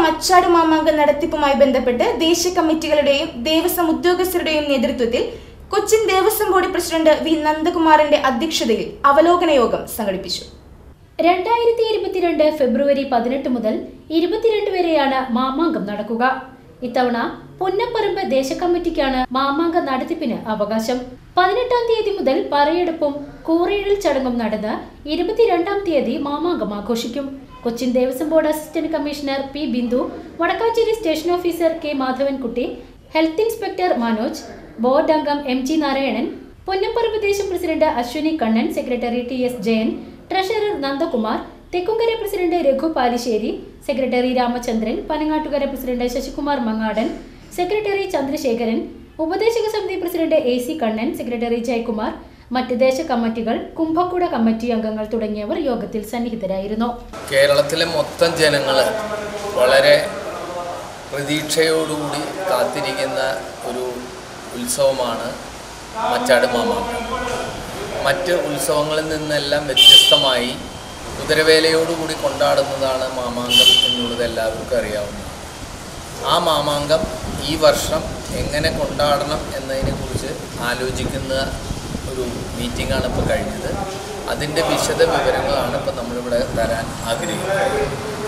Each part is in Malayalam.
മച്ചാട് മാമാങ്ക നടത്തിപ്പുമായി ബന്ധപ്പെട്ട് ദേശീയ കമ്മിറ്റികളുടെയും ദേവസ്വം ഉദ്യോഗസ്ഥരുടെയും നേതൃത്വത്തിൽ Cochin Devaswom board president V നന്ദകുമാറിന്റെ അധ്യക്ഷതയിൽ അവലോകന യോഗം സംഘടിപ്പിച്ചു രണ്ടായിരത്തി ഇരുപത്തിരണ്ട് ഫെബ്രുവരി പതിനെട്ട് മുതൽ ഇരുപത്തിരണ്ട് വരെയാണ് മാമാങ്കം നടക്കുക ഇത്തവണ പുന്നപ്പറമ്പ് ദേശകമ്മിറ്റിക്കാണ് മാമാങ്ക നടത്തിപ്പിന് അവകാശം പതിനെട്ടാം തീയതി മുതൽ പറയെടുപ്പും കൂറയിടൽ ചടങ്ങും നടന്ന് ഇരുപത്തിരണ്ടാം തീയതി മാമാങ്കം ആഘോഷിക്കും Cochin Devaswom board assistant commissioner P Bindu Vadakkanchery station officer K Madhavankutty health inspector Manoj board അംഗം എം ജി നാരായണൻ പൊന്നപ്പറമ്പ് ദേശം president Ashwini Kannan secretary T S Jayan treasurer Nandakumar Thekkumkara president Raghu Palissery secretary Ramachandran Panangattukara president Sasikumar Mangadan secretary Chandrasekharan ഉപദേശക സമിതി president A C Kannan secretary Jayakumar മറ്റ് ദേശ കമ്മിറ്റികൾ കുംഭക്കുട കമ്മിറ്റി അംഗങ്ങൾ തുടങ്ങിയവർ യോഗത്തിൽ സന്നിഹിതരായിരുന്നു കേരളത്തിലെ മൊത്തം ജനങ്ങൾ വളരെ പ്രതീക്ഷയോടുകൂടി കാത്തിരിക്കുന്ന ഒരു ഉത്സവമാണ് മച്ചാട് മാമാങ്കം മറ്റ് ഉത്സവങ്ങളിൽ നിന്നെല്ലാം വ്യത്യസ്തമായി കുതിരവേലയോടുകൂടി കൊണ്ടാടുന്നതാണ് മാമാങ്കം എന്നുള്ളത് എല്ലാവർക്കും അറിയാവുന്നതാണ് ആ മാമാങ്കം ഈ വർഷം എങ്ങനെ കൊണ്ടാടണം എന്നതിനെക്കുറിച്ച് ആലോചിക്കുന്ന ഒരു മീറ്റിംഗാണ് ഇപ്പോൾ കഴിഞ്ഞത് അതിൻ്റെ വിശദ വിവരങ്ങളാണ് ഇപ്പോൾ നമ്മളിവിടെ തരാൻ ആഗ്രഹിക്കുന്നത്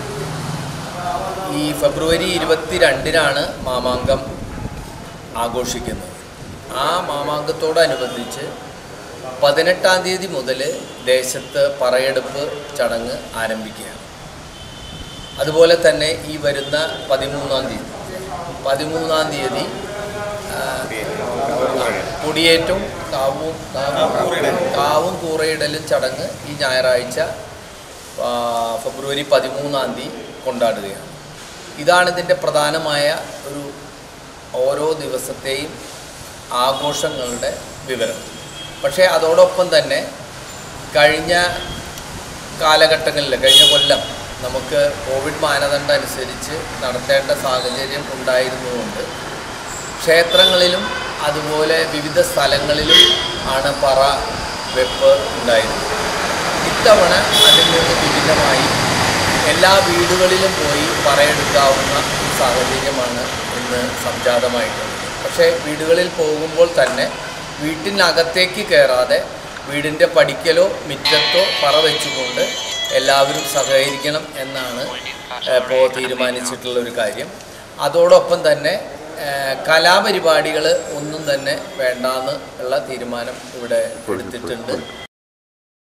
ഈ ഫെബ്രുവരി ഇരുപത്തി രണ്ടിനാണ് മാമാങ്കം ആഘോഷിക്കുന്നത് ആ മാമാങ്കത്തോടനുബന്ധിച്ച് പതിനെട്ടാം തീയതി മുതൽ ദേശത്ത് പറയെടുപ്പ് ചടങ്ങ് ആരംഭിക്കുകയാണ് അതുപോലെ തന്നെ ഈ വരുന്ന പതിമൂന്നാം തീയതി പതിമൂന്നാം തീയതി ആ, കൊടിയേറ്റവും കാവും കാവും കാവും കൂറയിടലും ചടങ്ങ് ഈ ഞായറാഴ്ച ആ, ഫെബ്രുവരി പതിമൂന്നാം തീയതി കൊണ്ടാടുകയാണ് ഇതാണ് ഇതിൻ്റെ പ്രധാനമായ ഒരു ഓരോ ദിവസത്തെയും ആഘോഷങ്ങളുടെ വിവരം പക്ഷേ അതോടൊപ്പം തന്നെ കഴിഞ്ഞ കാലഘട്ടങ്ങളിൽ കഴിഞ്ഞ കൊല്ലം നമുക്ക് കോവിഡ് മാനദണ്ഡം അനുസരിച്ച് നടത്തേണ്ട സാഹചര്യം ഉണ്ടായിരുന്നുകൊണ്ട് ക്ഷേത്രങ്ങളിലും അതുപോലെ വിവിധ സ്ഥലങ്ങളിലും ആണ് പറ വെപ്പ് ഉണ്ടായിരുന്നത് ഇത്തവണ അതിൽ നിന്ന് വിഭിന്നമായി എല്ലാ വീടുകളിലും പോയി പറയെടുക്കാവുന്ന ഒരു സാഹചര്യമാണ് ഇന്ന് സംജാതമായിട്ടുള്ളത് പക്ഷേ വീടുകളിൽ പോകുമ്പോൾ തന്നെ വീട്ടിനകത്തേക്ക് കയറാതെ വീടിൻ്റെ പടിക്കലോ മുറ്റത്തോ പറ വെച്ചുകൊണ്ട് എല്ലാവരും സഹകരിക്കണം എന്നാണ് ഇപ്പോൾ തീരുമാനിച്ചിട്ടുള്ള ഒരു കാര്യം അതോടൊപ്പം തന്നെ ഏഹ്, കലാപരിപാടികൾ ഒന്നും തന്നെ വേണ്ടാന്ന് ഉള്ള തീരുമാനം ഇവിടെ എടുത്തിട്ടുണ്ട്